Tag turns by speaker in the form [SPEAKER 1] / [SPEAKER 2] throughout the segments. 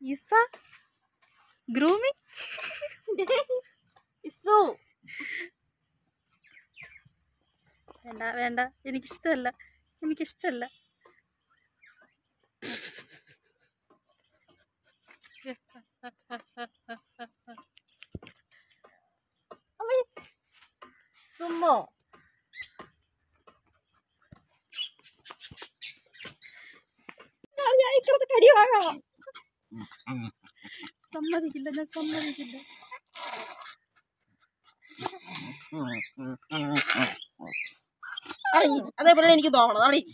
[SPEAKER 1] Isa grooming
[SPEAKER 2] ഇസു
[SPEAKER 1] വേണ്ട വേണ്ട എനിക്കിഷ്ടമല്ല എനിക്കിഷ്ടമല്ല
[SPEAKER 2] സുമോ ഞാൻ ഇക്കടത്ത് കടി വാങ്ങാം
[SPEAKER 1] സമ്മതിക്കില്ല ഞാൻ സമ്മതിക്കില്ല
[SPEAKER 2] അടി അതേപോലെ എനിക്ക് തോന്നണം അടി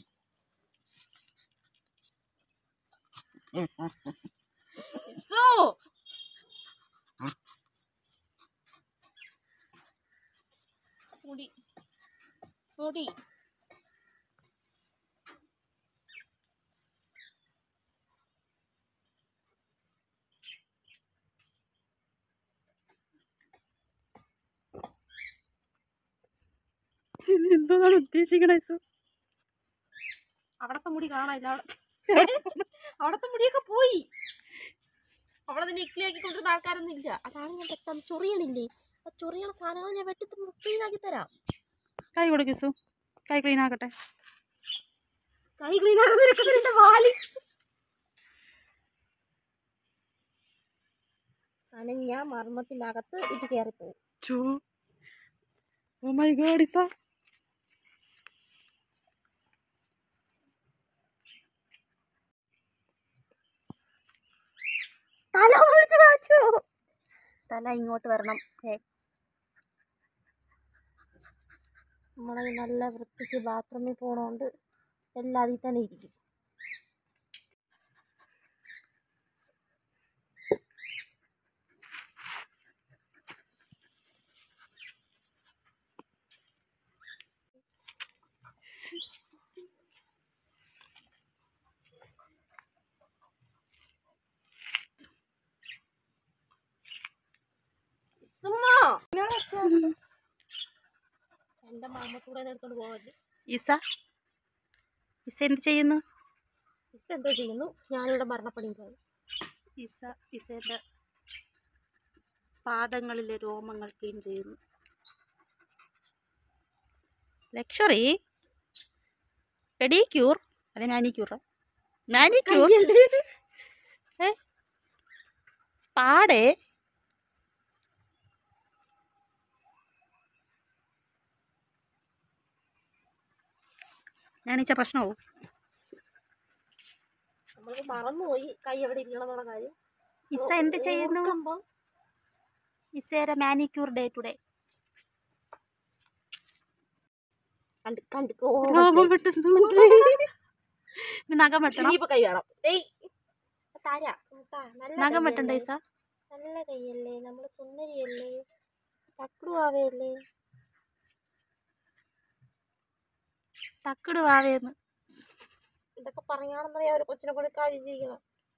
[SPEAKER 2] ഇസു മുടി മുടി
[SPEAKER 1] ഇത് എന്തോന്നാണ് ഉദ്ദേശിക്കണേ ഇസ
[SPEAKER 2] അവിടത്തെ മുടി കാണാനില്ല അവിടെ അവിടത്തെ മുടിയൊക്കെ പോയി അവിടെ നിന്ന് ഇക്ലിയാക്കി കൊണ്ടിരുന്ന ആൾക്കാരൊന്നും ഇല്ല അതാണ് ഞാൻ പെട്ടെന്ന് ചൊറിയണില്ലേ ആ ചൊറിയണ സാധനങ്ങൾ ഞാൻ വെട്ടി ക്ലീനാക്കി തരാം
[SPEAKER 1] കൈ കൊടുക്ക് ഇസു കൈ ക്ലീൻ ആക്കട്ടെ
[SPEAKER 2] കൈ ക്ലീനാക്കി നിൽക്കുന്നത് എന്റെ വാലി അനഞ്ഞ മർമ്മത്തിനകത്ത് ഇത് കയറിപ്പോവും
[SPEAKER 1] ചോ ഓ മൈ ഗോഡ് ഇസ
[SPEAKER 2] തല ഒളിച്ച് മാറ്റോ
[SPEAKER 1] തല ഇങ്ങോട്ട് വരണം ഏ
[SPEAKER 2] നമ്മളെ നല്ല വൃത്തിക്ക് ബാത്റൂമിൽ പോണോണ്ട് എല്ലാം അതിൽ തന്നെ ഇരിക്കും സുമ്മാ എന്റെ മാമത്തൂടെ എടുത്തോണ്ട് പോവല്ലേ
[SPEAKER 1] ഇസ ഇസ എന്ത് ചെയ്യുന്നു
[SPEAKER 2] ഇഷ്ട എന്തോ ചെയ്യുന്നു ഞാനിവിടെ മരണപ്പണിയും പോയി
[SPEAKER 1] ഇസ ഇസേൻ്റെ പാദങ്ങളിലെ രോമങ്ങൾ ക്ലീൻ ചെയ്യുന്നു ലക്ഷറി പെഡിക്യൂർ അതെ മാനിക്യൂർ മാനിക്യൂർ ഏ സ്പാഡേ ഞാണിച്ച പ്രശ്നമാവും
[SPEAKER 2] നമ്മൾക്ക് മറന്നുപോയി കൈ എവിടെ ഇരിക്കണം എന്നുള്ള കാര്യം
[SPEAKER 1] ഇസ എന്ത് ചെയ്യുന്നു
[SPEAKER 2] ഓർക്കുമ്പോ
[SPEAKER 1] ഇസേരെ മാനിക്യൂർ ഡേ ടു ഡേ
[SPEAKER 2] കണ്ട് കണ്ട്
[SPEAKER 1] രോമം വെട്ടുന്നു ഇനി നഖം വെട്ടണം
[SPEAKER 2] ഇനിയിപ്പോ കൈ വേണം ഏയ് തരാ താ, നല്ല
[SPEAKER 1] നഖം
[SPEAKER 2] കൈയല്ലേ?
[SPEAKER 1] വെട്ടണ്ടേ ഇസ
[SPEAKER 2] നല്ല കൈയല്ലേ നമ്മള് സുന്ദരിയല്ലേ തക്കുടുവാവയല്ലേ
[SPEAKER 1] തക്കിട് വാവേന്ന്
[SPEAKER 2] ഇതൊക്കെ പറയാണെന്നറിയാം ഒരു കൊച്ചിനെ കൊണ്ട് കാര്യം ചെയ്യണം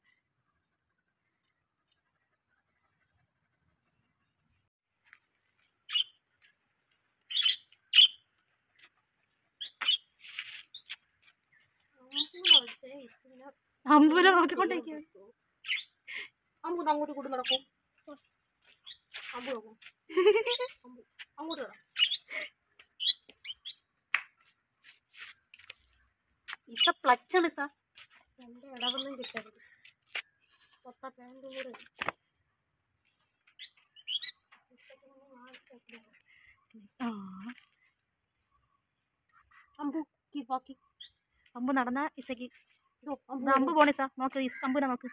[SPEAKER 1] അമ്പൂല നോക്കിക്കൊണ്ടിരിക്കുക
[SPEAKER 2] അമ്പൂന്ന് അങ്ങോട്ട് കൂടി നടക്കും അമ്പു നോക്കും അമ്പു അങ്ങോട്ട് വേണം
[SPEAKER 1] ഇസ പ്ലച്ചാണ് ഇസ
[SPEAKER 2] എൻ്റെ ഇടവൊന്നും കിട്ടരുത് കൊത്ത പാൻറ് കൂടെ
[SPEAKER 1] ആ
[SPEAKER 2] അമ്പു കീപ്പാക്കി
[SPEAKER 1] അമ്പ് നടന്ന ഇസക്ക്
[SPEAKER 2] ഇതോ
[SPEAKER 1] ഇത് അമ്പ് പോണ ഇസ നോക്ക് ഇസ് അമ്പുനെ നോക്ക്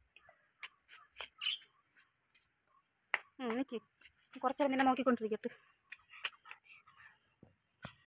[SPEAKER 1] ഉം, നിക്ക് കുറച്ചേരം നിന്നെ നോക്കിക്കൊണ്ടിരിക്കട്ടെ